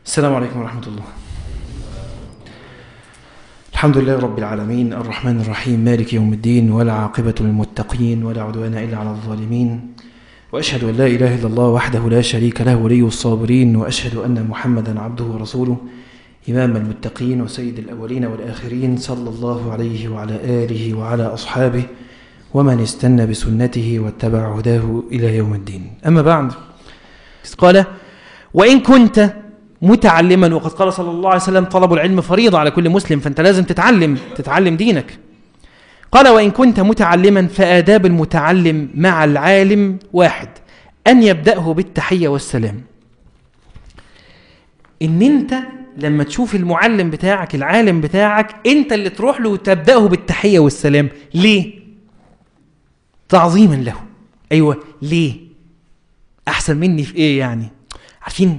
السلام عليكم ورحمة الله الحمد لله رب العالمين الرحمن الرحيم مالك يوم الدين ولا عاقبة للمتقين ولا عدوان إلا على الظالمين وأشهد أن لا إله إلا الله وحده لا شريك له ولي الصابرين وأشهد أن محمدا عبده ورسوله إمام المتقين وسيد الأولين والآخرين صلى الله عليه وعلى آله وعلى أصحابه ومن استنى بسنته واتبع هداه إلى يوم الدين أما بعد قال وإن كنت متعلما وقد قال صلى الله عليه وسلم طلب العلم فريضة على كل مسلم فأنت لازم تتعلم تتعلم دينك قال وإن كنت متعلما فآداب المتعلم مع العالم واحد أن يبدأه بالتحية والسلام إن أنت لما تشوف المعلم بتاعك العالم بتاعك أنت اللي تروح له وتبدأه بالتحية والسلام ليه؟ تعظيما له أيوة ليه؟ أحسن مني في إيه يعني؟ عارفين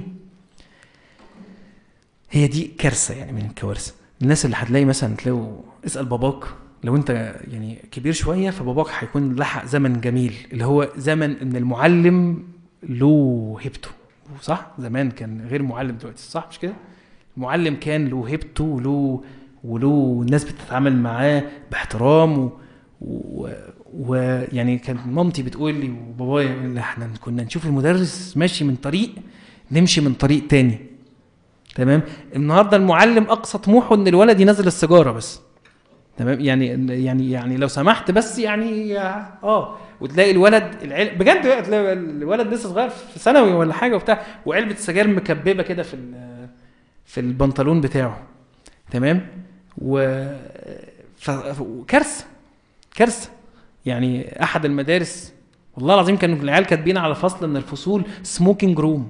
هي دي كارثه يعني من الكوارث الناس اللي هتلاقي مثلا تلاقوا اسال باباك لو انت يعني كبير شويه فباباك هيكون لحق زمن جميل اللي هو زمن ان المعلم له هيبته صح زمان كان غير معلم دلوقتي صح مش كده المعلم كان له هيبته وله وله الناس بتتعامل معاه باحترام و... و... ويعني كانت مامتي بتقول لي وبابايا يقول لي احنا كنا نشوف المدرس ماشي من طريق نمشي من طريق تاني تمام النهارده المعلم اقصى طموحه ان الولد ينزل السيجاره بس تمام يعني يعني يعني لو سمحت بس يعني اه وتلاقي الولد العل... بجد تلاقي الولد لسه صغير في ثانوي ولا حاجه وبتاع وعلبه السجاير مكببه كده في ال... في البنطلون بتاعه تمام و ف... كارثه كارثه يعني احد المدارس والله العظيم كانوا العيال كاتبين على فصل من الفصول سموكينج روم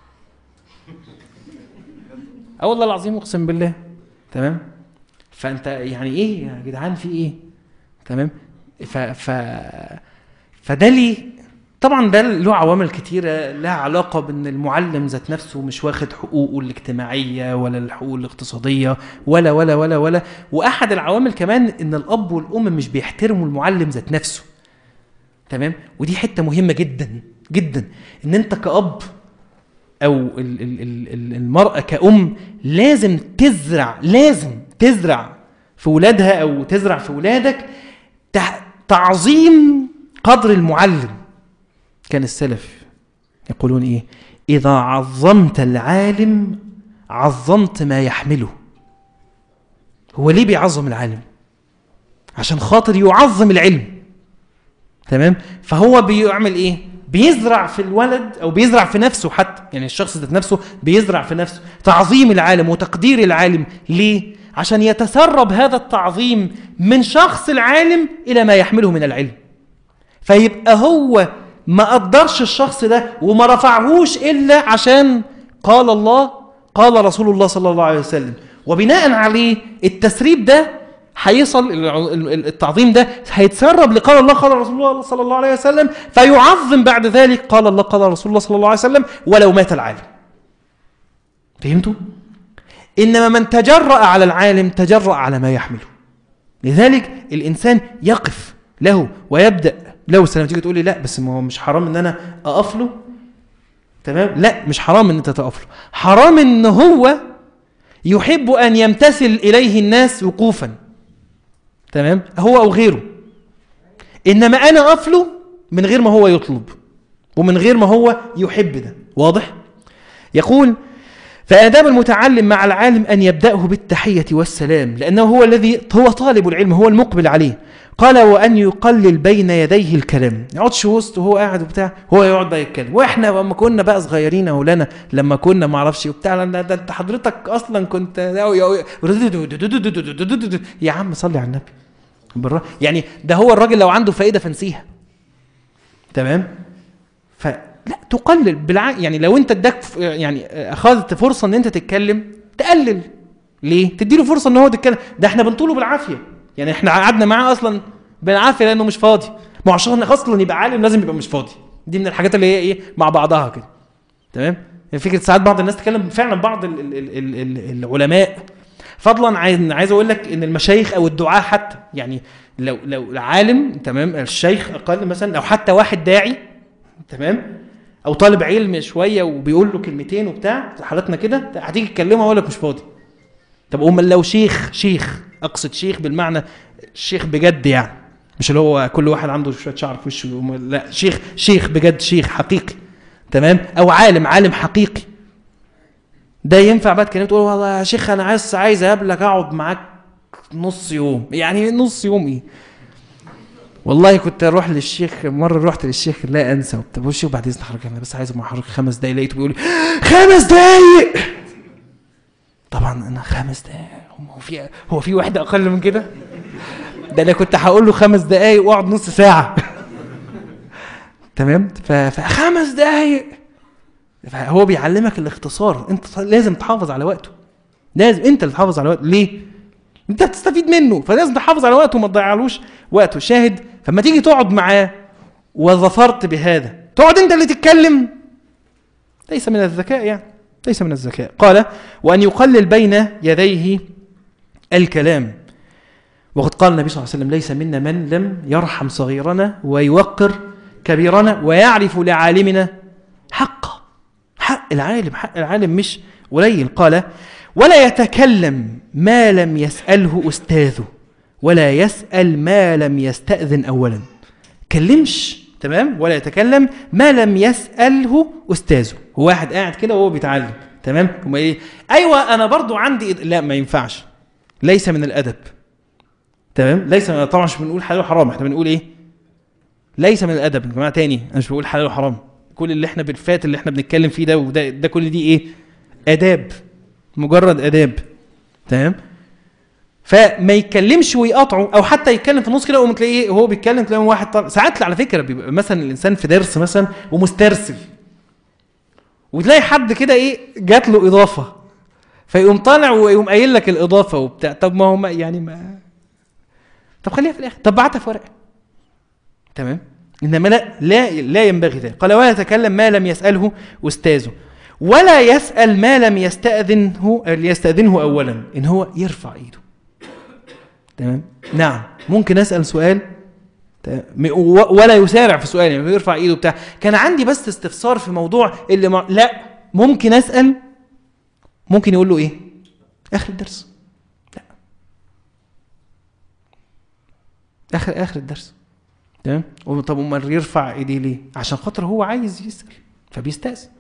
اه والله العظيم اقسم بالله تمام فانت يعني ايه يا جدعان في ايه تمام ف ف فده ليه طبعا ده له عوامل كتيرة لها علاقة بأن المعلم ذات نفسه مش واخد حقوقه الاجتماعية ولا الحقوق الاقتصادية ولا ولا ولا ولا وأحد العوامل كمان أن الأب والأم مش بيحترموا المعلم ذات نفسه تمام ودي حتة مهمة جدا جدا أن أنت كأب او المراه كأم لازم تزرع لازم تزرع في ولادها او تزرع في ولادك تعظيم قدر المعلم كان السلف يقولون ايه اذا عظمت العالم عظمت ما يحمله هو ليه بيعظم العالم عشان خاطر يعظم العلم تمام فهو بيعمل ايه بيزرع في الولد او بيزرع في نفسه حتى يعني الشخص ذات نفسه بيزرع في نفسه تعظيم العالم وتقدير العالم ليه عشان يتسرب هذا التعظيم من شخص العالم الى ما يحمله من العلم فيبقى هو ما قدرش الشخص ده وما رفعهوش الا عشان قال الله قال رسول الله صلى الله عليه وسلم وبناء عليه التسريب ده هيصل التعظيم ده هيتسرب لقال الله قال رسول الله صلى الله عليه وسلم فيعظم بعد ذلك قال الله قال رسول الله صلى الله عليه وسلم ولو مات العالم فهمتوا انما من تجرأ على العالم تجرأ على ما يحمله لذلك الانسان يقف له ويبدأ له السلام تيجي تقول لي لا بس ما هو مش حرام ان انا اقف له تمام لا مش حرام ان انت تقف له حرام ان هو يحب ان يمتثل اليه الناس وقوفا تمام هو او غيره انما انا اقف له من غير ما هو يطلب ومن غير ما هو يحب ده واضح يقول فآداب المتعلم مع العالم أن يبدأه بالتحية والسلام لأنه هو الذي هو طالب العلم هو المقبل عليه قال وأن يقلل بين يديه الكلام ما يقعدش وسط وهو قاعد وبتاع هو يقعد بقى يتكلم واحنا لما كنا بقى صغيرين اهو لنا لما كنا ما اعرفش وبتاع ده انت حضرتك اصلا كنت يا عم صلي على النبي بالرا يعني ده هو الراجل لو عنده فائده فنسيها تمام فلا تقلل بالع... يعني لو انت اداك يعني اخذت فرصه ان انت تتكلم تقلل ليه تديله فرصه ان هو يتكلم ده احنا بنطوله بالعافيه يعني احنا قعدنا معاه اصلا بالعافيه لانه مش فاضي ما عشان اصلا يبقى عالم لازم يبقى مش فاضي دي من الحاجات اللي هي ايه مع بعضها كده تمام يعني فكره ساعات بعض الناس تتكلم فعلا بعض ال ال ال ال العلماء فضلا عايز عايز اقول لك ان المشايخ او الدعاة حتى يعني لو لو العالم تمام الشيخ اقل مثلا او حتى واحد داعي تمام او طالب علم شويه وبيقول له كلمتين وبتاع في حالتنا كده هتيجي تكلمه اقول لك مش فاضي طب امال لو شيخ شيخ اقصد شيخ بالمعنى شيخ بجد يعني مش اللي هو كل واحد عنده شويه شعر في وشه لا شيخ شيخ بجد شيخ حقيقي تمام او عالم عالم حقيقي ده ينفع بقى تكلمه تقول والله يا شيخ انا عايز عايز اقابلك اقعد معاك نص يوم يعني نص يوم ايه والله كنت اروح للشيخ مره رحت للشيخ لا انسى وبتاع بقول الشيخ بعد اذن حضرتك انا بس عايز مع حضرتك خمس دقايق لقيته بيقول لي خمس دقايق طبعا انا خمس دقايق هو في هو في واحده اقل من كده ده انا كنت هقول له خمس دقايق واقعد نص ساعه تمام فخمس دقايق هو بيعلمك الاختصار انت لازم تحافظ على وقته لازم انت اللي تحافظ على وقته ليه انت بتستفيد منه فلازم تحافظ على وقته وما تضيعلوش وقته شاهد فما تيجي تقعد معاه وظفرت بهذا تقعد انت اللي تتكلم ليس من الذكاء يعني ليس من الذكاء قال وأن يقلل بين يديه الكلام وقد قال النبي صلى الله عليه وسلم ليس منا من لم يرحم صغيرنا ويوقر كبيرنا ويعرف لعالمنا حقه حق العالم حق العالم مش قليل قال ولا يتكلم ما لم يسأله أستاذه ولا يسأل ما لم يستأذن أولا كلمش تمام ولا يتكلم ما لم يسأله أستاذه هو واحد قاعد كده وهو بيتعلم تمام هم ايه ايوه انا برضو عندي لا ما ينفعش ليس من الادب تمام ليس من... طبعا مش بنقول حلال وحرام احنا بنقول ايه ليس من الادب يا جماعه تاني انا مش بقول حلال وحرام كل اللي احنا بالفات اللي احنا بنتكلم فيه ده وده ده كل دي ايه اداب مجرد اداب تمام فما يتكلمش ويقاطعه او حتى يتكلم في النص كده وقوم تلاقيه وهو بيتكلم تلاقي واحد طالع ساعات على فكره بيبقى مثلا الانسان في درس مثلا ومسترسل وتلاقي حد كده ايه جات له اضافه فيقوم طالع ويقوم قايل لك الاضافه وبتاع طب ما هو ما يعني ما طب خليها في الاخر طب بعتها في ورقه تمام انما لا لا لا ينبغي ذلك قال ولا يتكلم ما لم يساله استاذه ولا يسال ما لم يستاذنه يستاذنه اولا ان هو يرفع ايده تمام نعم ممكن اسال سؤال ولا يسارع في السؤال يعني يرفع ايده بتاع كان عندي بس استفسار في موضوع اللي ما لا ممكن اسال ممكن يقول له ايه اخر الدرس لا اخر اخر الدرس تمام طب امال يرفع ايديه ليه عشان خاطر هو عايز يسال فبيستاذن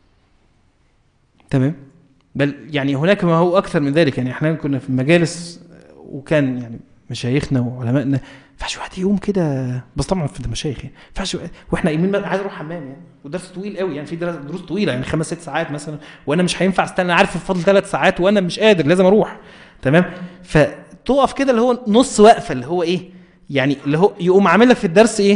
تمام بل يعني هناك ما هو اكثر من ذلك يعني احنا كنا في مجالس وكان يعني مشايخنا وعلمائنا ينفعش واحد يقوم كده بس طبعا في المشايخ يعني ينفعش واحنا قايمين عايز اروح حمام يعني ودرس طويل قوي يعني في دروس طويله يعني خمس ست ساعات مثلا وانا مش هينفع استنى انا عارف الفضل ثلاث ساعات وانا مش قادر لازم اروح تمام فتقف كده اللي هو نص وقفه اللي هو ايه يعني اللي هو يقوم عامل لك في الدرس ايه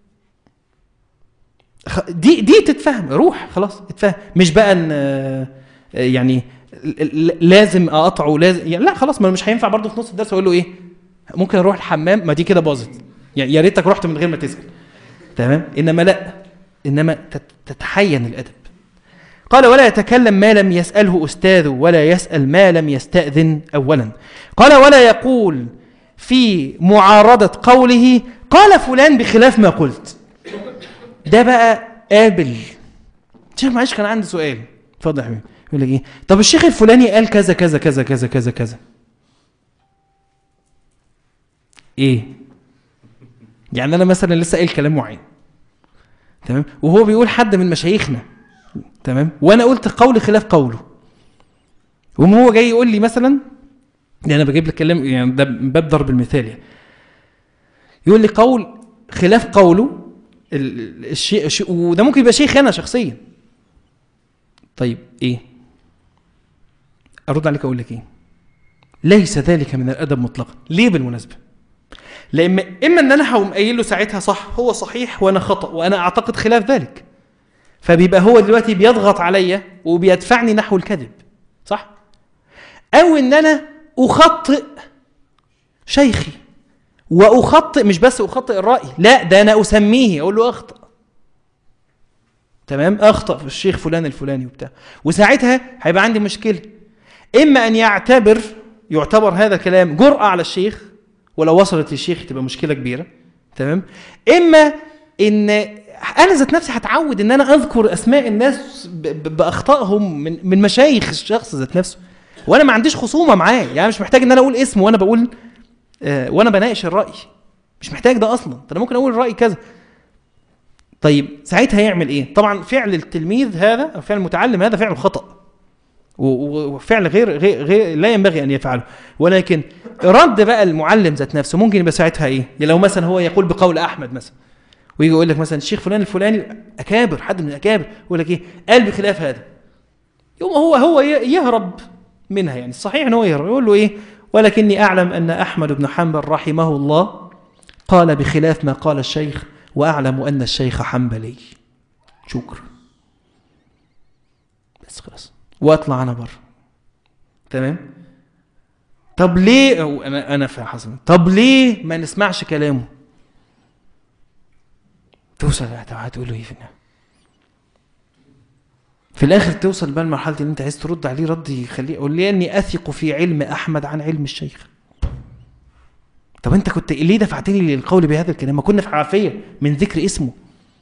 دي دي تتفهم روح خلاص اتفهم مش بقى ان يعني لازم اقطعه لازم يعني لا خلاص ما مش هينفع برضه في نص الدرس اقول له ايه ممكن اروح الحمام ما دي كده باظت يعني يا ريتك رحت من غير ما تسال تمام انما لا انما تتحين الادب قال ولا يتكلم ما لم يساله استاذه ولا يسال ما لم يستاذن اولا قال ولا يقول في معارضه قوله قال فلان بخلاف ما قلت ده بقى قابل شيخ معلش كان عندي سؤال اتفضل يا حبيبي يقول لك ايه طب الشيخ الفلاني قال كذا كذا كذا كذا كذا كذا ايه يعني انا مثلا لسه قايل كلام معين تمام وهو بيقول حد من مشايخنا تمام وانا قلت قول خلاف قوله وهم هو جاي يقول لي مثلا يعني انا بجيب لك كلام يعني ده باب ضرب المثال يعني يقول لي قول خلاف قوله الشيء وده ممكن يبقى شيخ انا شخصيا طيب ايه ارد عليك اقول لك ايه ليس ذلك من الادب مطلقا ليه بالمناسبه لان اما ان انا هقوم قايل له ساعتها صح هو صحيح وانا خطا وانا اعتقد خلاف ذلك فبيبقى هو دلوقتي بيضغط عليا وبيدفعني نحو الكذب صح او ان انا اخطئ شيخي واخطئ مش بس اخطئ الراي لا ده انا اسميه اقول له اخطا تمام اخطا في الشيخ فلان الفلاني وبتاع وساعتها هيبقى عندي مشكله اما ان يعتبر يعتبر هذا الكلام جرأة على الشيخ ولو وصلت للشيخ تبقى مشكله كبيره تمام اما ان انا ذات نفسي هتعود ان انا اذكر اسماء الناس ب- ب- باخطائهم من من مشايخ الشخص ذات نفسه وانا ما عنديش خصومه معاه يعني مش محتاج ان انا اقول اسمه وانا بقول آه وانا بناقش الراي مش محتاج ده اصلا ده انا ممكن اقول الراي كذا طيب ساعتها يعمل ايه طبعا فعل التلميذ هذا او فعل المتعلم هذا فعل خطأ و- و- وفعل غير غير, غير لا ينبغي ان يفعله ولكن رد بقى المعلم ذات نفسه ممكن يبقى ساعتها ايه يعني لو مثلا هو يقول بقول احمد مثلا ويجي يقول لك مثلا الشيخ فلان الفلاني اكابر حد من الاكابر يقول لك ايه قال بخلاف هذا يوم هو هو ي- يهرب منها يعني الصحيح ان هو يهرب يقول له ايه ولكني اعلم ان احمد بن حنبل رحمه الله قال بخلاف ما قال الشيخ واعلم ان الشيخ حنبلي شكرا بس خلاص واطلع انا بره تمام طب ليه أو انا انا في حسن طب ليه ما نسمعش كلامه توصل هتقول له ايه في النهايه في الاخر توصل بقى لمرحله ان انت عايز ترد عليه رد يخليه قول لي اني اثق في علم احمد عن علم الشيخ طب انت كنت ليه دفعتني للقول بهذا الكلام ما كنا في عافيه من ذكر اسمه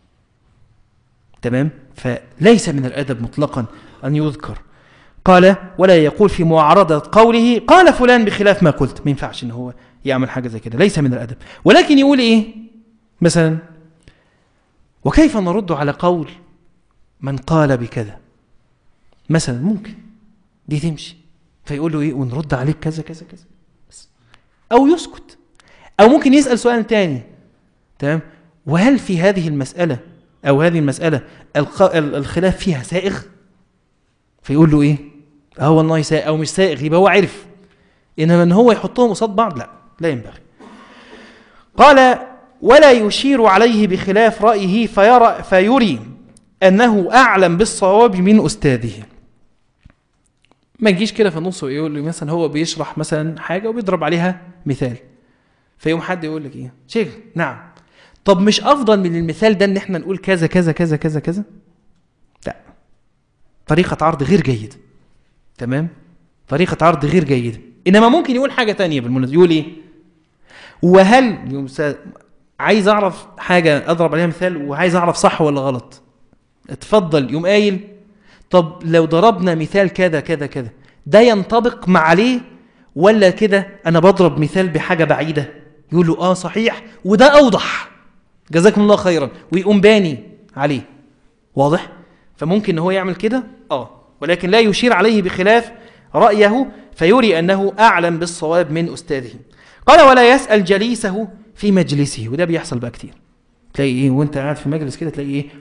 تمام فليس من الادب مطلقا ان يذكر قال ولا يقول في معارضه قوله قال فلان بخلاف ما قلت ما ينفعش ان هو يعمل حاجه زي كده ليس من الادب ولكن يقول ايه مثلا وكيف نرد على قول من قال بكذا مثلا ممكن دي تمشي فيقول له ايه ونرد عليك كذا كذا كذا بس او يسكت او ممكن يسال سؤال تاني تمام وهل في هذه المساله او هذه المساله الق- ال- الخلاف فيها سائغ فيقول له ايه اه والله سائغ او مش سائغ يبقى هو عرف انما ان هو يحطهم قصاد بعض لا لا ينبغي قال ولا يشير عليه بخلاف رايه فيرى فيري انه اعلم بالصواب من استاذه ما يجيش كده في النص ويقول لي مثلا هو بيشرح مثلا حاجه وبيضرب عليها مثال فيقوم حد يقول لك ايه شيخ نعم طب مش افضل من المثال ده ان احنا نقول كذا كذا كذا كذا كذا لا طريقه عرض غير جيده تمام طريقه عرض غير جيده انما ممكن يقول حاجه تانية بالمناسبه يقول ايه وهل يوم سا- عايز اعرف حاجه اضرب عليها مثال وعايز اعرف صح ولا غلط اتفضل يوم قايل طب لو ضربنا مثال كذا كذا كذا ده ينطبق مع عليه ولا كده انا بضرب مثال بحاجه بعيده يقول له اه صحيح وده اوضح جزاكم الله خيرا ويقوم باني عليه واضح فممكن ان هو يعمل كده اه ولكن لا يشير عليه بخلاف رايه فيري انه اعلم بالصواب من استاذه قال ولا يسال جليسه في مجلسه وده بيحصل بقى كتير تلاقي ايه وانت قاعد في مجلس كده تلاقي ايه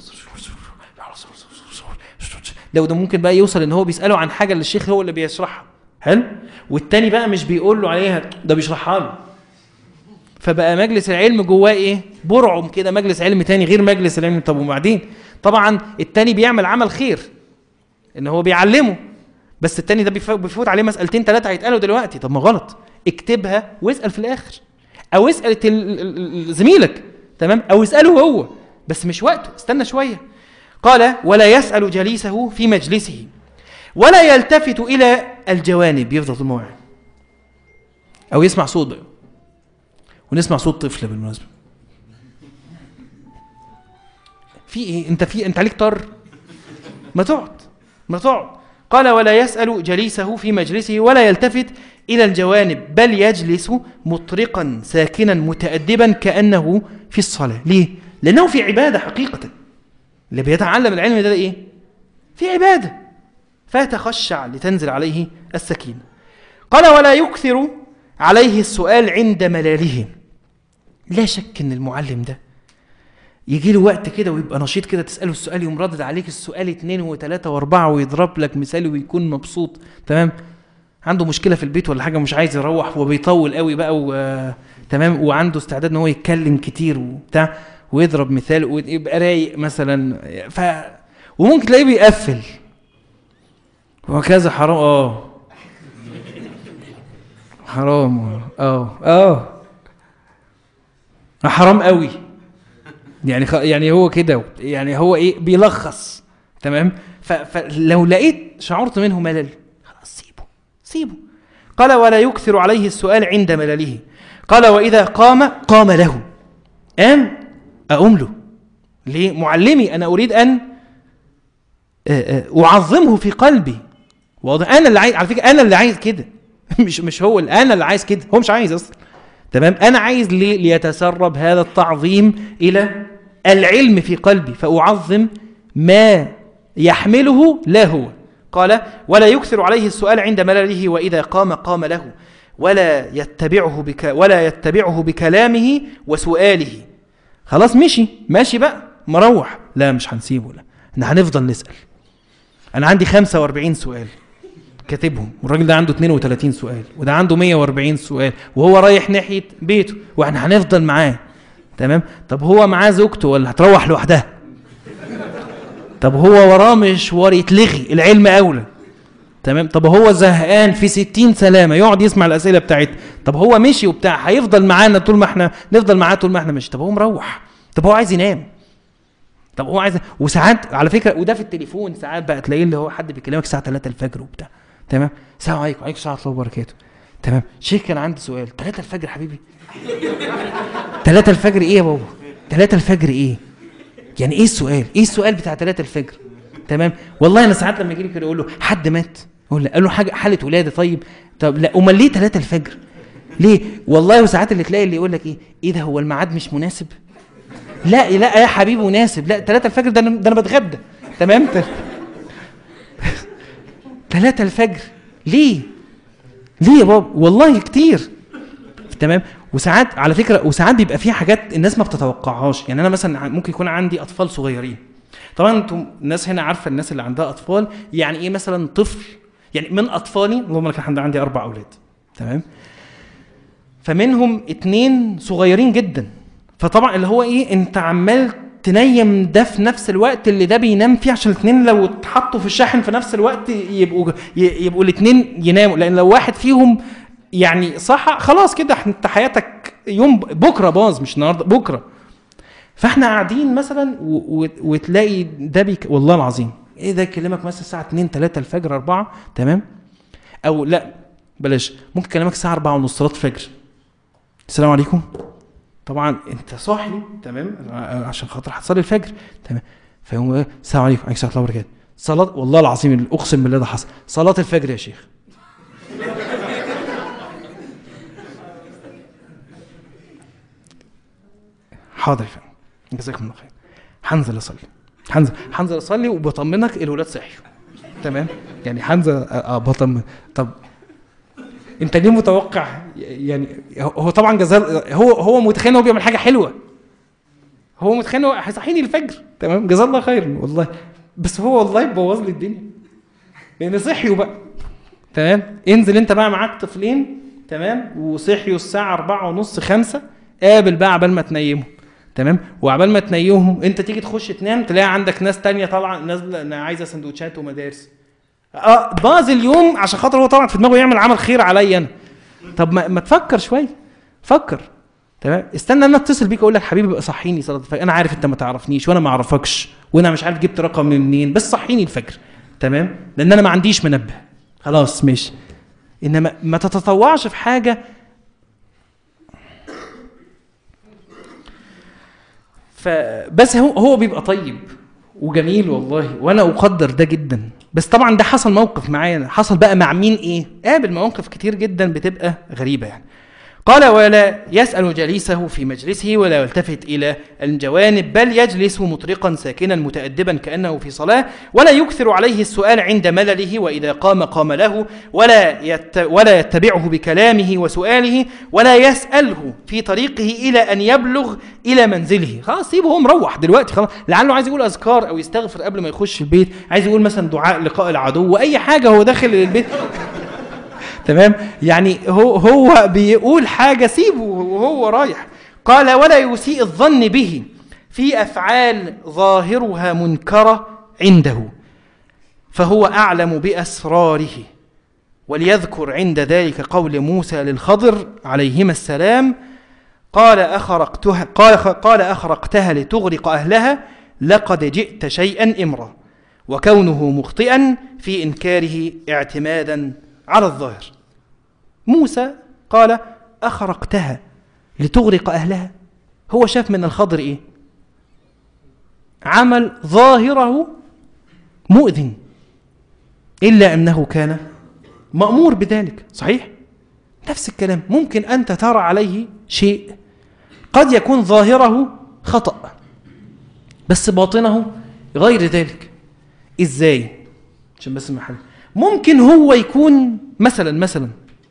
لو ده ممكن بقى يوصل ان هو بيساله عن حاجه اللي الشيخ هو اللي بيشرحها حلو والتاني بقى مش بيقول له عليها ده بيشرحها له فبقى مجلس العلم جواه ايه برعم كده مجلس علم تاني غير مجلس العلم طب وبعدين طبعا التاني بيعمل عمل خير ان هو بيعلمه بس التاني ده بيف- بيفوت عليه مسألتين ثلاثة هيتقالوا دلوقتي طب ما غلط اكتبها واسأل في الآخر أو اسأل التل- ال- ال- ال- زميلك تمام أو اسأله هو بس مش وقته استنى شوية قال ولا يسأل جليسه في مجلسه ولا يلتفت إلى الجوانب يفضل طول ما هو قاعد. أو يسمع صوت بقى ونسمع صوت طفل بالمناسبة في ايه انت في انت عليك طر ما تقعد ما تقعد قال ولا يسأل جليسه في مجلسه ولا يلتفت إلى الجوانب بل يجلس مطرقا ساكنا متأدبا كأنه في الصلاة ليه؟ لأنه في عبادة حقيقة اللي بيتعلم العلم ده إيه؟ في عبادة فتخشع لتنزل عليه السكينة قال ولا يكثر عليه السؤال عند ملاله لا شك ان المعلم ده يجي له وقت كده ويبقى نشيط كده تساله السؤال يقوم رادد عليك السؤال اتنين وتلاته واربعه ويضرب لك مثال ويكون مبسوط تمام عنده مشكله في البيت ولا حاجه مش عايز يروح وبيطول قوي بقى و... تمام وعنده استعداد ان هو يتكلم كتير وبتاع ويضرب مثال ويبقى رايق مثلا ف وممكن تلاقيه بيقفل وكذا حرام اه حرام اه اه حرام قوي يعني خ... يعني هو كده يعني هو ايه بيلخص تمام ف... فلو لقيت شعرت منه ملل خلاص سيبه سيبه قال ولا يكثر عليه السؤال عند ملله قال واذا قام قام له قام اقوم له ليه معلمي انا اريد ان آه، آه، اعظمه في قلبي واضح انا اللي عايز على فكره انا اللي عايز كده مش مش هو اللي انا اللي عايز كده هو مش عايز اصلا تمام انا عايز ليه ليتسرب هذا التعظيم الى العلم في قلبي فاعظم ما يحمله لا هو قال ولا يكثر عليه السؤال عند ملله واذا قام قام له ولا يتبعه بك ولا يتبعه بكلامه وسؤاله خلاص مشي ماشي بقى مروح لا مش هنسيبه لا احنا هنفضل نسال انا عندي 45 سؤال كاتبهم والراجل ده عنده 32 سؤال وده عنده 140 سؤال وهو رايح ناحيه بيته واحنا هنفضل معاه تمام طب هو معاه زوجته ولا هتروح لوحدها طب هو وراه مشوار يتلغي العلم اولى تمام طب هو زهقان في 60 سلامه يقعد يسمع الاسئله بتاعتنا طب هو مشي وبتاع هيفضل معانا طول ما احنا نفضل معاه طول ما احنا ماشي طب هو مروح طب هو عايز ينام طب هو عايز وساعات على فكره وده في التليفون ساعات بقى تلاقيه اللي هو حد بيكلمك الساعه 3 الفجر وبتاع تمام السلام عليكم وعليكم السلام ورحمه الله وبركاته تمام شيخ كان عندي سؤال 3 الفجر حبيبي 3 الفجر ايه يا بابا 3 الفجر ايه يعني ايه السؤال ايه السؤال بتاع 3 الفجر تمام والله انا ساعات لما يجي لي كده اقول له حد مات يقول له قال له حاجه حاله ولاده طيب طب لا امال ليه 3 الفجر ليه والله وساعات اللي تلاقي اللي يقول لك ايه ايه ده هو الميعاد مش مناسب لا لا يا حبيبي مناسب لا 3 الفجر ده انا ده انا بتغدى تمام 3 الفجر ليه ليه يا بابا والله كتير تمام وساعات على فكره وساعات بيبقى في حاجات الناس ما بتتوقعهاش يعني انا مثلا ممكن يكون عندي اطفال صغيرين طبعا انتم الناس هنا عارفه الناس اللي عندها اطفال يعني ايه مثلا طفل يعني من اطفالي اللهم لك الحمد عندي اربع اولاد تمام فمنهم اتنين صغيرين جدا فطبعا اللي هو ايه انت عمال تنيم ده في نفس الوقت اللي ده بينام فيه عشان الاثنين لو اتحطوا في الشاحن في نفس الوقت يبقوا يبقوا الاثنين يناموا لان لو واحد فيهم يعني صح خلاص كده انت حياتك يوم بكره باظ مش النهارده بكره فاحنا قاعدين مثلا و... و... وتلاقي ده بيك والله العظيم ايه ده يكلمك مثلا الساعه 2 3 الفجر 4 تمام او لا بلاش ممكن يكلمك الساعه 4 ونص صلاه الفجر السلام عليكم طبعا انت صاحي تمام عشان خاطر هتصلي الفجر تمام فيقوم ايه السلام عليكم عليكم السلام وبركاته صلاه والله العظيم اقسم بالله ده حصل صلاه الفجر يا شيخ حاضر يا فندم جزاكم الله خير هنزل اصلي هنزل هنزل اصلي وبطمنك الولاد صحيوا تمام يعني هنزل اه بطمن طب انت ليه متوقع يعني هو طبعا جزاه هو هو متخيل هو بيعمل حاجه حلوه هو متخيل هو هيصحيني الفجر تمام جزاه الله خير والله بس هو والله بوظ لي الدنيا لان صحيوا بقى تمام انزل انت بقى معاك طفلين تمام وصحيوا الساعه أربعة ونص خمسة قابل بقى عبال ما تنيمهم تمام وعبال ما تنيمهم انت تيجي تخش تنام تلاقي عندك ناس تانية طالعه نازله عايزه سندوتشات ومدارس اه باظ اليوم عشان خاطر هو طبعا في دماغه يعمل عمل خير عليا انا طب ما, ما تفكر شويه فكر تمام استنى انا اتصل بيك اقول لك حبيبي بقى صحيني صلاه الفجر انا عارف انت ما تعرفنيش وانا ما اعرفكش وانا مش عارف جبت رقم من منين بس صحيني الفجر تمام لان انا ما عنديش منبه خلاص ماشي انما ما تتطوعش في حاجه فبس هو هو بيبقى طيب وجميل والله وانا اقدر ده جدا بس طبعا ده حصل موقف معايا حصل بقى مع مين ايه قابل مواقف كتير جدا بتبقى غريبه يعني قال ولا يسأل جليسه في مجلسه ولا يلتفت إلى الجوانب بل يجلس مطرقا ساكنا متأدبا كأنه في صلاة ولا يكثر عليه السؤال عند ملله وإذا قام قام له ولا يت ولا يتبعه بكلامه وسؤاله ولا يسأله في طريقه إلى أن يبلغ إلى منزله خلاص سيبه هو مروح دلوقتي خلاص لعله عايز يقول أذكار أو يستغفر قبل ما يخش البيت عايز يقول مثلا دعاء لقاء العدو وأي حاجة هو داخل البيت تمام يعني هو هو بيقول حاجه سيبه وهو رايح قال ولا يسيء الظن به في افعال ظاهرها منكره عنده فهو اعلم باسراره وليذكر عند ذلك قول موسى للخضر عليهما السلام قال أخرقتها قال قال أخرقتها لتغرق أهلها لقد جئت شيئا إمرا وكونه مخطئا في إنكاره اعتمادا على الظاهر موسى قال أخرقتها لتغرق أهلها هو شاف من الخضر إيه عمل ظاهره مؤذن إلا أنه كان مأمور بذلك صحيح؟ نفس الكلام ممكن أنت ترى عليه شيء قد يكون ظاهره خطأ بس باطنه غير ذلك إزاي؟ عشان بس المحل ممكن هو يكون مثلا مثلا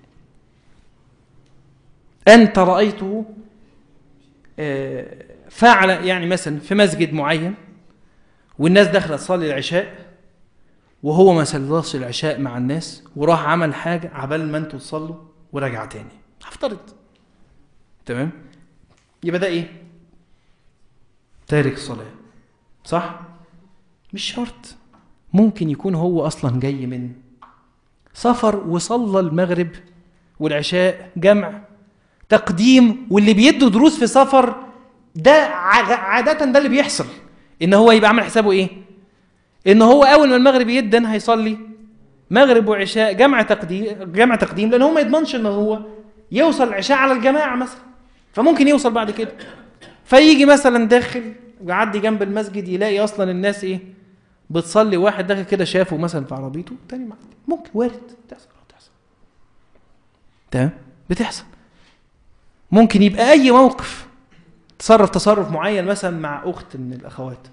أنت رأيته آه، فعل يعني مثلا في مسجد معين والناس داخله تصلي العشاء وهو ما صلاش العشاء مع الناس وراح عمل حاجه عبال ما انتوا تصلوا ورجع تاني هفترض تمام يبقى ده ايه تارك الصلاه صح مش شرط ممكن يكون هو اصلا جاي من سفر وصلى المغرب والعشاء جمع تقديم واللي بيدوا دروس في سفر ده عادة ده اللي بيحصل ان هو يبقى عامل حسابه ايه ان هو اول ما المغرب يدن هيصلي مغرب وعشاء جمع تقديم جمع تقديم لان هو ما يضمنش ان هو يوصل العشاء على الجماعه مثلا فممكن يوصل بعد كده فيجي مثلا داخل يعدي جنب المسجد يلاقي اصلا الناس ايه بتصلي واحد داخل كده شافه مثلا في عربيته تاني معدي ممكن وارد تحصل تحصل تمام بتحصل ممكن يبقى اي موقف تصرف تصرف معين مثلا مع اخت من الاخوات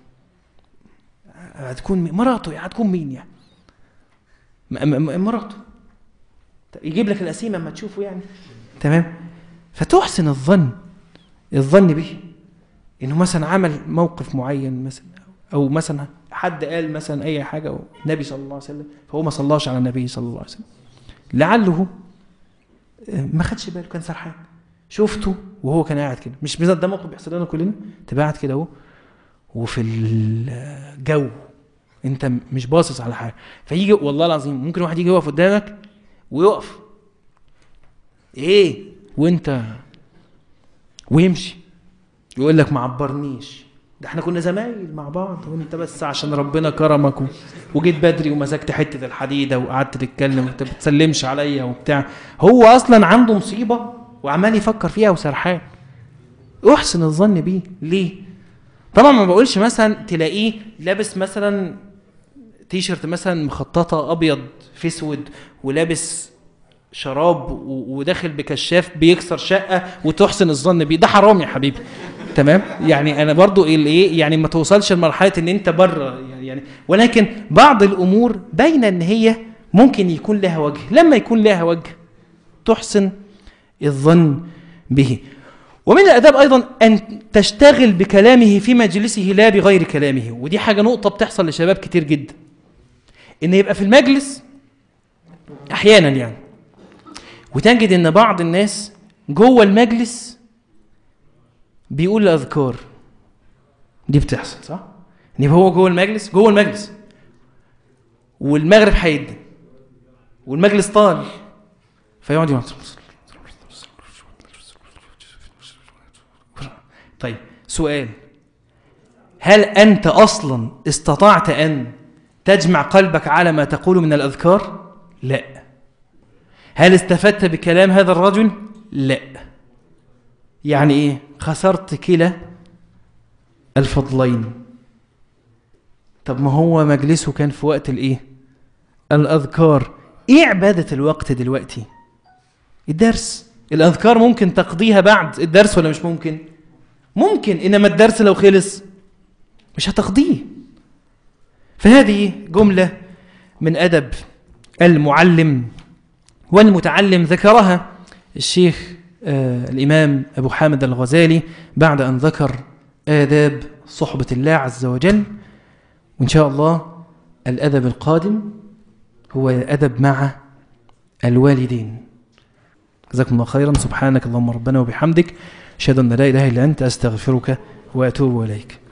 هتكون مراته يعني هتكون مين يعني مراته يجيب لك الاسيمه اما تشوفه يعني تمام فتحسن الظن الظن به انه مثلا عمل موقف معين مثلا او مثلا حد قال مثلا اي حاجه او النبي صلى الله عليه وسلم فهو ما صلاش على النبي صلى الله عليه وسلم لعله ما خدش باله كان سرحان شفته وهو كان قاعد كده مش ده موقف بيحصل لنا كلنا تبقى قاعد كده اهو وفي الجو انت مش باصص على حاجه فيجي والله العظيم ممكن واحد يجي يقف قدامك ويقف ايه وانت ويمشي يقول لك ما عبرنيش ده احنا كنا زمايل مع بعض وانت بس عشان ربنا كرمك وجيت بدري ومسكت حته الحديده وقعدت تتكلم وانت بتسلمش عليا وبتاع هو اصلا عنده مصيبه وعمال يفكر فيها وسرحان احسن الظن بيه ليه طبعا ما بقولش مثلا تلاقيه لابس مثلا تيشرت مثلا مخططه ابيض في اسود ولابس شراب وداخل بكشاف بيكسر شقه وتحسن الظن بيه ده حرام يا حبيبي تمام يعني انا برضو الايه يعني ما توصلش لمرحله ان انت بره يعني ولكن بعض الامور باينه ان هي ممكن يكون لها وجه لما يكون لها وجه تحسن الظن به ومن الاداب ايضا ان تشتغل بكلامه في مجلسه لا بغير كلامه ودي حاجه نقطه بتحصل لشباب كتير جدا ان يبقى في المجلس احيانا يعني وتجد ان بعض الناس جوه المجلس بيقول الاذكار دي بتحصل صح ان يبقى هو جوه المجلس جوه المجلس والمغرب هيدن والمجلس طال فيقعد يقعد طيب سؤال هل أنت أصلا استطعت أن تجمع قلبك على ما تقول من الأذكار لا هل استفدت بكلام هذا الرجل لا يعني إيه خسرت كلا الفضلين طب ما هو مجلسه كان في وقت الإيه الأذكار إيه عبادة الوقت دلوقتي الدرس الأذكار ممكن تقضيها بعد الدرس ولا مش ممكن ممكن إنما الدرس لو خلص مش هتقضيه فهذه جملة من أدب المعلم والمتعلم ذكرها الشيخ آه الإمام أبو حامد الغزالي بعد أن ذكر آداب صحبة الله عز وجل وإن شاء الله الأدب القادم هو أدب مع الوالدين جزاكم الله خيرا سبحانك اللهم ربنا وبحمدك أشهد أن لا إله إلا أنت أستغفرك وأتوب إليك